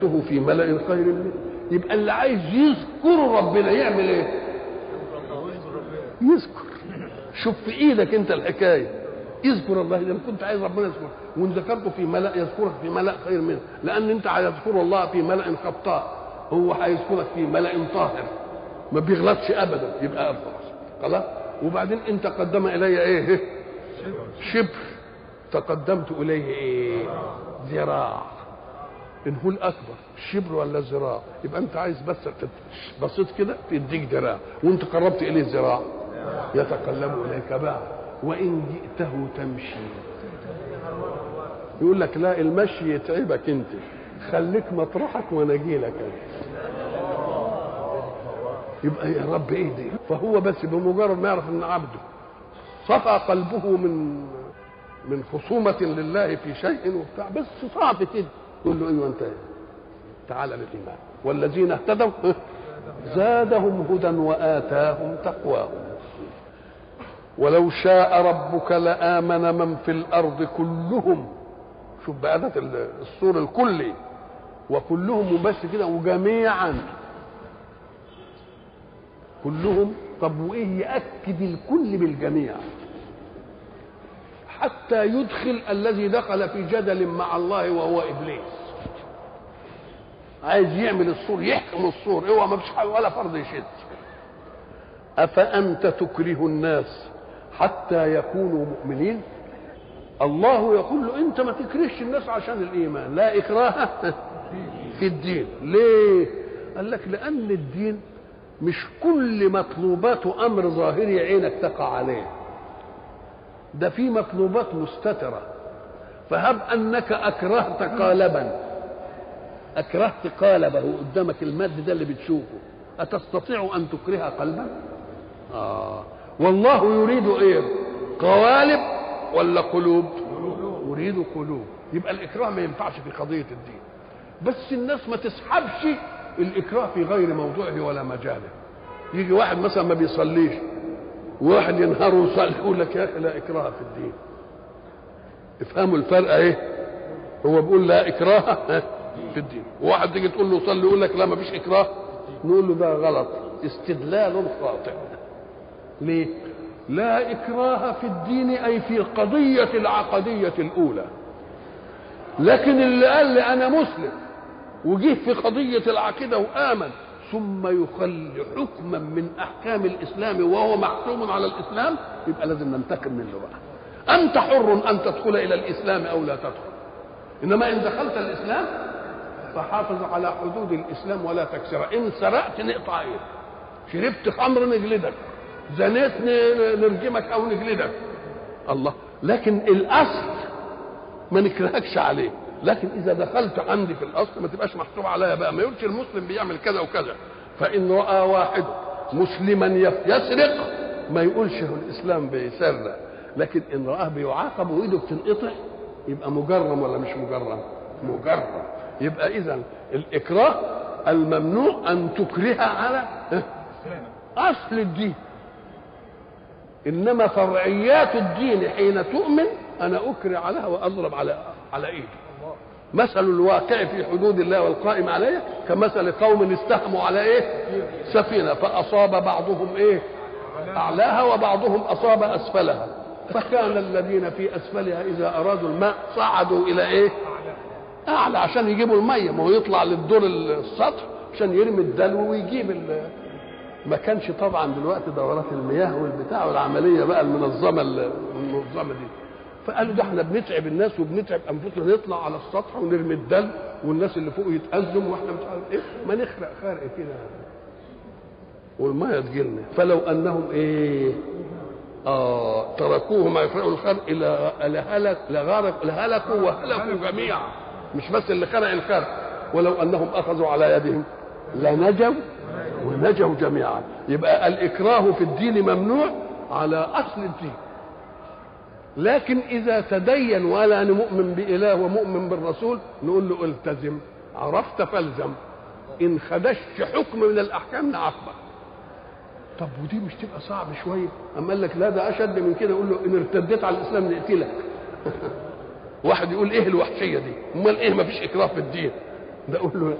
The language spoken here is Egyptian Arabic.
له في ملأ خير منه يبقى اللي عايز يذكر ربنا يعمل ايه يذكر شوف في ايدك انت الحكايه اذكر الله اذا كنت عايز ربنا يذكر وان ذكرته في ملأ يذكرك في ملأ خير منه لان انت هيذكر الله في ملأ خطاء هو هيذكرك في ملأ طاهر ما بيغلطش ابدا يبقى افضل خلاص وبعدين ان تقدم الي ايه شبر تقدمت اليه ايه ذراع ان هو الاكبر شبر ولا ذراع يبقى انت عايز بس بسيط كده تديك ذراع وانت قربت اليه ذراع يتقلب اليك باع وان جئته تمشي يقول لك لا المشي يتعبك انت خليك مطرحك وانا اجي لك يبقى يا رب ايه دي فهو بس بمجرد ما يعرف ان عبده صفى قلبه من من خصومة لله في شيء وبتاع بس صعب كده يقول له ايوه انت تعالى للايمان والذين اهتدوا زادهم هدى واتاهم تقواهم ولو شاء ربك لامن من في الارض كلهم شوف بقى السور الكلي وكلهم بس كده وجميعا كلهم طب وايه ياكد الكل بالجميع حتى يدخل الذي دخل في جدل مع الله وهو ابليس عايز يعمل الصور يحكم الصور اوعى ما فيش ولا فرض يشد افانت تكره الناس حتى يكونوا مؤمنين الله يقول له انت ما تكرهش الناس عشان الايمان لا اكراه في الدين ليه قال لك لان الدين مش كل مطلوباته امر ظاهري عينك تقع عليه ده في مطلوبات مستتره فهب انك اكرهت قالبا اكرهت قالبه قدامك المد ده اللي بتشوفه اتستطيع ان تكره قلبا اه والله يريد ايه قوالب ولا قلوب يريد قلوب يبقى الاكراه ما ينفعش في قضيه الدين بس الناس ما تسحبش الاكراه في غير موضوعه ولا مجاله يجي واحد مثلا ما بيصليش وواحد ينهار ويصلي يقول لك يا اخي لا اكراه في الدين افهموا الفرق ايه هو بيقول لا اكراه في الدين وواحد تيجي تقول له صلي يقول لك لا ما فيش اكراه نقول له ده غلط استدلال خاطئ ليه لا اكراه في الدين اي في القضيه العقديه الاولى لكن اللي قال لي انا مسلم وجه في قضيه العقيده وامن ثم يخلي حكما من احكام الاسلام وهو محكوم على الاسلام يبقى لازم ننتقم منه بقى انت حر ان تدخل الى الاسلام او لا تدخل انما ان دخلت الاسلام فحافظ على حدود الاسلام ولا تكسرها ان سرقت نقطع ايه شربت خمر نجلدك زنيت نرجمك او نجلدك الله لكن الاصل ما نكرهكش عليه لكن اذا دخلت عندي في الاصل ما تبقاش محسوب عليا بقى ما يقولش المسلم بيعمل كذا وكذا فان راى واحد مسلما يسرق ما يقولش هو الاسلام بيسرق لكن ان راه بيعاقب وايده بتنقطع يبقى مجرم ولا مش مجرم مجرم يبقى اذا الاكراه الممنوع ان تكره على اصل الدين انما فرعيات الدين حين تؤمن انا اكره عليها واضرب على على ايدي مثل الواقع في حدود الله والقائم عليه كمثل قوم استهموا على ايه سفينه فاصاب بعضهم ايه اعلاها وبعضهم اصاب اسفلها فكان الذين في اسفلها اذا ارادوا الماء صعدوا الى ايه اعلى عشان يجيبوا الميه ما هو يطلع للدور السطح عشان يرمي الدلو ويجيب ما كانش طبعا دلوقتي دورات المياه والبتاع والعمليه بقى المنظمه المنظمه دي فقالوا ده احنا بنتعب الناس وبنتعب انفسنا نطلع على السطح ونرمي الدل والناس اللي فوق يتأزم واحنا مش عارف ايه ما نخرق خرق كده والميه تجيلنا فلو انهم ايه اه تركوه ما يخرقوا الخرق الى لهلك لغرق لهلكوا وهلكوا جميعا مش بس اللي خرق الخرق ولو انهم اخذوا على يدهم لنجوا ونجوا جميعا يبقى الاكراه في الدين ممنوع على اصل الدين لكن اذا تدين وقال انا مؤمن باله ومؤمن بالرسول نقول له التزم عرفت فالزم ان خدشت حكم من الاحكام نعاقبك طب ودي مش تبقى صعب شويه اما قال لك لا ده اشد من كده يقول له ان ارتديت على الاسلام نقتلك واحد يقول ايه الوحشيه دي امال ايه ما فيش اكراه في الدين ده اقول له